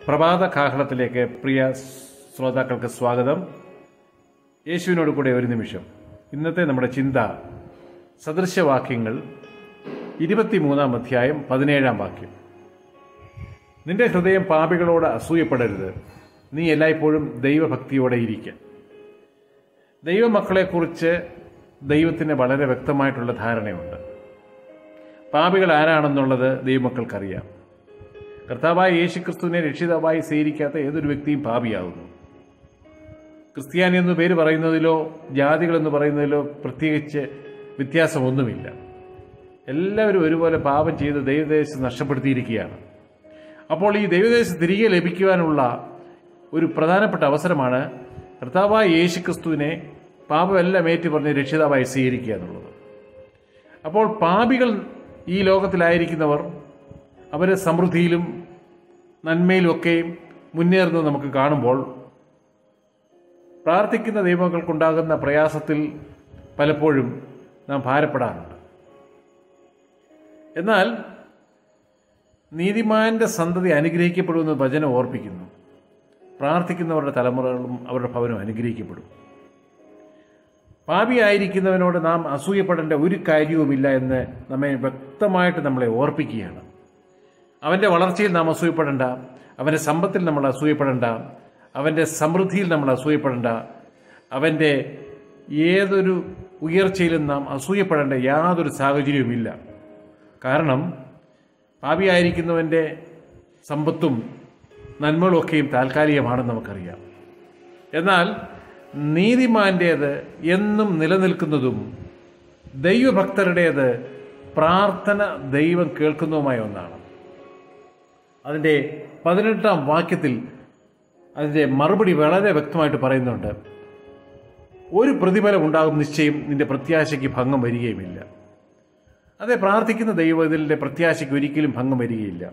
പ്രഭാത കാഹളത്തിലേക്ക് പ്രിയ ശ്രോതാക്കൾക്ക് സ്വാഗതം യേശുവിനോട് കൂടെ ഒരു നിമിഷം ഇന്നത്തെ നമ്മുടെ ചിന്ത സദൃശവാക്യങ്ങൾ ഇരുപത്തിമൂന്നാം അധ്യായം പതിനേഴാം വാക്യം നിന്റെ ഹൃദയം പാപികളോട് അസൂയപ്പെടരുത് നീ എല്ലായ്പ്പോഴും ദൈവഭക്തിയോടെ ഇരിക്കുക ദൈവമക്കളെക്കുറിച്ച് ദൈവത്തിന് വളരെ വ്യക്തമായിട്ടുള്ള ധാരണയുണ്ട് പാപികൾ ആരാണെന്നുള്ളത് ദൈവമക്കൾക്കറിയാം കർത്താവായ യേശുക്രിസ്തുവിനെ രക്ഷിതാവായി സ്വീകരിക്കാത്ത ഏതൊരു വ്യക്തിയും പാപിയാകുന്നു ക്രിസ്ത്യാനി എന്ന് പേര് പറയുന്നതിലോ ജാതികൾ എന്ന് പറയുന്നതിലോ പ്രത്യേകിച്ച് വ്യത്യാസമൊന്നുമില്ല എല്ലാവരും ഒരുപോലെ പാപം ചെയ്ത് ദൈവദേശം നഷ്ടപ്പെടുത്തിയിരിക്കുകയാണ് അപ്പോൾ ഈ ദൈവദേശം തിരികെ ലഭിക്കുവാനുള്ള ഒരു പ്രധാനപ്പെട്ട അവസരമാണ് കർത്താവായ യേശുക്രിസ്തുവിനെ പാപമെല്ലാം ഏറ്റുപറഞ്ഞ് രക്ഷിതാവായി സ്വീകരിക്കുക എന്നുള്ളത് അപ്പോൾ പാപികൾ ഈ ലോകത്തിലായിരിക്കുന്നവർ അവർ സമൃദ്ധിയിലും നന്മയിലുമൊക്കെയും മുന്നേറുന്നത് നമുക്ക് കാണുമ്പോൾ പ്രാർത്ഥിക്കുന്ന ദൈവങ്ങൾക്കുണ്ടാകുന്ന പ്രയാസത്തിൽ പലപ്പോഴും നാം ഭാരപ്പെടാറുണ്ട് എന്നാൽ നീതിമാന്റെ സന്തതി അനുഗ്രഹിക്കപ്പെടുമെന്ന് വചനം ഓർപ്പിക്കുന്നു പ്രാർത്ഥിക്കുന്നവരുടെ തലമുറകളും അവരുടെ ഭവനവും അനുഗ്രഹിക്കപ്പെടും പാപിയായിരിക്കുന്നവനോട് നാം അസൂയപ്പെടേണ്ട ഒരു കാര്യവുമില്ല എന്ന് നമ്മെ വ്യക്തമായിട്ട് നമ്മളെ ഓർപ്പിക്കുകയാണ് അവൻ്റെ വളർച്ചയിൽ നാം അസൂയപ്പെടേണ്ട അവൻ്റെ സമ്പത്തിൽ നമ്മൾ അസൂയപ്പെടേണ്ട അവൻ്റെ സമൃദ്ധിയിൽ നമ്മൾ അസൂയപ്പെടേണ്ട അവൻ്റെ ഏതൊരു ഉയർച്ചയിലും നാം അസൂയപ്പെടേണ്ട യാതൊരു സാഹചര്യവുമില്ല കാരണം പാപിയായിരിക്കുന്നവൻ്റെ സമ്പത്തും നന്മകളൊക്കെയും താൽക്കാലികമാണെന്ന് നമുക്കറിയാം എന്നാൽ നീതിമാൻ്റേത് എന്നും നിലനിൽക്കുന്നതും ദൈവഭക്തരുടേത് പ്രാർത്ഥന ദൈവം കേൾക്കുന്നതുമായ ഒന്നാണ് അതിൻ്റെ പതിനെട്ടാം വാക്യത്തിൽ അതിൻ്റെ മറുപടി വളരെ വ്യക്തമായിട്ട് പറയുന്നുണ്ട് ഒരു പ്രതിഫലം ഉണ്ടാകും നിശ്ചയം നിന്റെ പ്രത്യാശയ്ക്ക് ഭംഗം വരികയുമില്ല അതെ പ്രാർത്ഥിക്കുന്ന ദൈവത്തിൻ്റെ പ്രത്യാശയ്ക്ക് ഒരിക്കലും ഭംഗം വരികയില്ല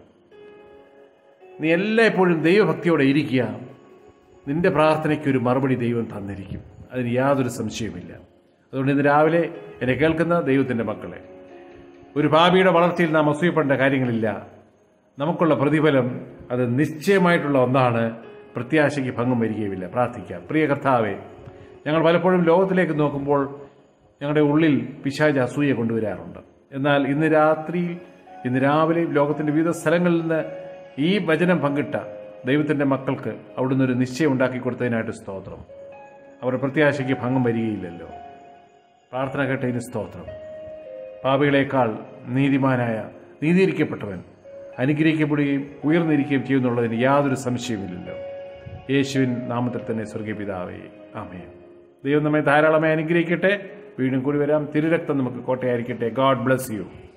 നീ എല്ലായ്പ്പോഴും ദൈവഭക്തിയോടെ ഇരിക്കുക നിന്റെ പ്രാർത്ഥനയ്ക്ക് ഒരു മറുപടി ദൈവം തന്നിരിക്കും അതിന് യാതൊരു സംശയവുമില്ല അതുകൊണ്ട് ഇന്ന് രാവിലെ എന്നെ കേൾക്കുന്ന ദൈവത്തിൻ്റെ മക്കളെ ഒരു ഭാവിയുടെ വളർച്ചയിൽ നാം അസൂയപ്പെടേണ്ട കാര്യങ്ങളില്ല നമുക്കുള്ള പ്രതിഫലം അത് നിശ്ചയമായിട്ടുള്ള ഒന്നാണ് പ്രത്യാശയ്ക്ക് ഭംഗം വരികയുമില്ല പ്രാർത്ഥിക്കാം പ്രിയ കർത്താവെ ഞങ്ങൾ പലപ്പോഴും ലോകത്തിലേക്ക് നോക്കുമ്പോൾ ഞങ്ങളുടെ ഉള്ളിൽ പിശാച അസൂയ കൊണ്ടുവരാറുണ്ട് എന്നാൽ ഇന്ന് രാത്രി ഇന്ന് രാവിലെ ലോകത്തിൻ്റെ വിവിധ സ്ഥലങ്ങളിൽ നിന്ന് ഈ വചനം പങ്കിട്ട ദൈവത്തിൻ്റെ മക്കൾക്ക് അവിടുന്ന് ഒരു നിശ്ചയം ഉണ്ടാക്കി കൊടുത്തതിനായിട്ട് സ്തോത്രം അവരുടെ പ്രത്യാശയ്ക്ക് ഭംഗം വരികയില്ലല്ലോ പ്രാർത്ഥന കേട്ടതിന് സ്തോത്രം പാപികളേക്കാൾ നീതിമാനായ നീതിയിരിക്കപ്പെട്ടവൻ അനുഗ്രഹിക്കപ്പെടുകയും ഉയർന്നിരിക്കുകയും ചെയ്യുന്നുള്ളതിന് യാതൊരു സംശയവുമില്ലല്ലോ യേശുവിൻ നാമത്തിൽ തന്നെ സ്വർഗീയ പിതാവേ ആമേ ദൈവം നമ്മെ ധാരാളമായി അനുഗ്രഹിക്കട്ടെ വീണ്ടും കൂടി വരാം തിരുരക്തം നമുക്ക് കോട്ടയായിരിക്കട്ടെ ഗാഡ് ബ്ലസ് യു